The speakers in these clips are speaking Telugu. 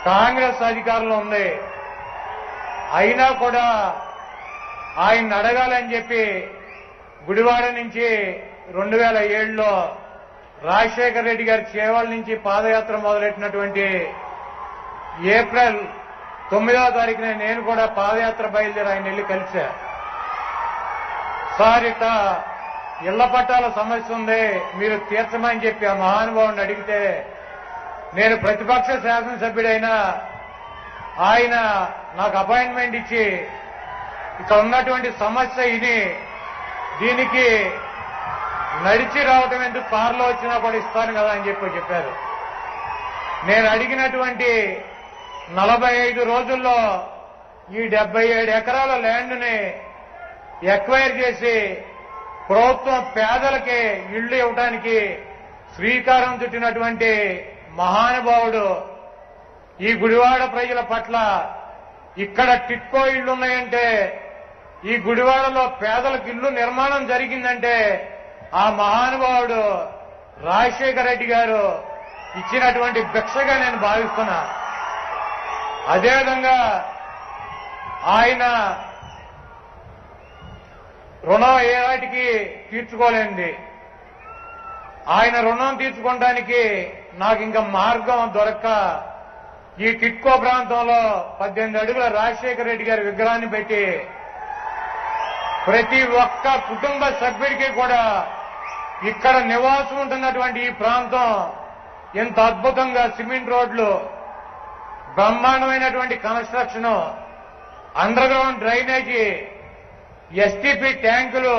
కాంగ్రెస్ అధికారంలో ఉంది అయినా కూడా ఆయన అడగాలని చెప్పి గుడివాడ నుంచి రెండు వేల ఏడులో రాజశేఖర రెడ్డి గారి చేవల నుంచి పాదయాత్ర మొదలెట్టినటువంటి ఏప్రిల్ తొమ్మిదవ తారీఖున నేను కూడా పాదయాత్ర బయలుదేరి ఆయన వెళ్ళి కలిసా సార్ ఇట్ట ఇళ్ల పట్టాల సమస్య ఉంది మీరు తీర్చమని చెప్పి ఆ మహానుభావుని అడిగితే నేను ప్రతిపక్ష శాసనసభ్యుడైనా ఆయన నాకు అపాయింట్మెంట్ ఇచ్చి ఇక్కడ ఉన్నటువంటి సమస్య ఇది దీనికి నడిచి రావటం ఎందుకు కారులో వచ్చినా కూడా ఇస్తాను కదా అని చెప్పి చెప్పారు నేను అడిగినటువంటి నలభై ఐదు రోజుల్లో ఈ డెబ్బై ఏడు ఎకరాల ల్యాండ్ని ఎక్వైర్ చేసి ప్రభుత్వం పేదలకి ఇళ్లు ఇవ్వడానికి శ్రీకారం చుట్టినటువంటి మహానుభావుడు ఈ గుడివాడ ప్రజల పట్ల ఇక్కడ టిట్కో ఇళ్లు ఉన్నాయంటే ఈ గుడివాడలో పేదలకు ఇల్లు నిర్మాణం జరిగిందంటే ఆ మహానుభావుడు రాజశేఖర రెడ్డి గారు ఇచ్చినటువంటి భిక్షగా నేను భావిస్తున్నా అదేవిధంగా ఆయన రుణం ఏ వాటికి తీర్చుకోలేంది ఆయన రుణం తీర్చుకోవడానికి నాకు ఇంకా మార్గం దొరక్క ఈ టిట్కో ప్రాంతంలో పద్దెనిమిది అడుగుల రాజశేఖర రెడ్డి గారి విగ్రహాన్ని పెట్టి ప్రతి ఒక్క కుటుంబ సభ్యుడికి కూడా ఇక్కడ నివాసం ఉంటున్నటువంటి ఈ ప్రాంతం ఎంత అద్భుతంగా సిమెంట్ రోడ్లు బ్రహ్మాండమైనటువంటి construction underground drainage STP ట్యాంకులు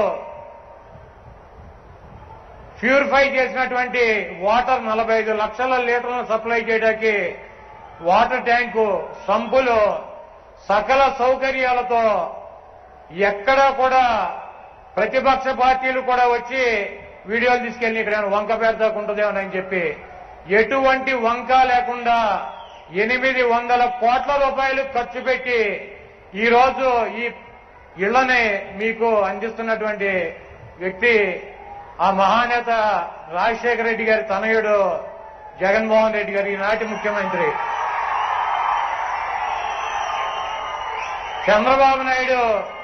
ప్యూరిఫై చేసినటువంటి వాటర్ నలభై ఐదు లక్షల లీటర్లను సప్లై చేయడానికి వాటర్ ట్యాంకు సంపులు సకల సౌకర్యాలతో ఎక్కడా కూడా ప్రతిపక్ష పార్టీలు కూడా వచ్చి వీడియోలు తీసుకెళ్లి ఇక్కడ ఏమైనా వంక పెడతాకు ఉంటుందేమోనని చెప్పి ఎటువంటి వంక లేకుండా ఎనిమిది వందల కోట్ల రూపాయలు ఖర్చు పెట్టి ఈ రోజు ఈ ఇళ్లని మీకు అందిస్తున్నటువంటి వ్యక్తి ఆ మహానేత రాజశేఖర రెడ్డి గారి తనయుడు జగన్మోహన్ రెడ్డి గారి ఈనాటి ముఖ్యమంత్రి చంద్రబాబు నాయుడు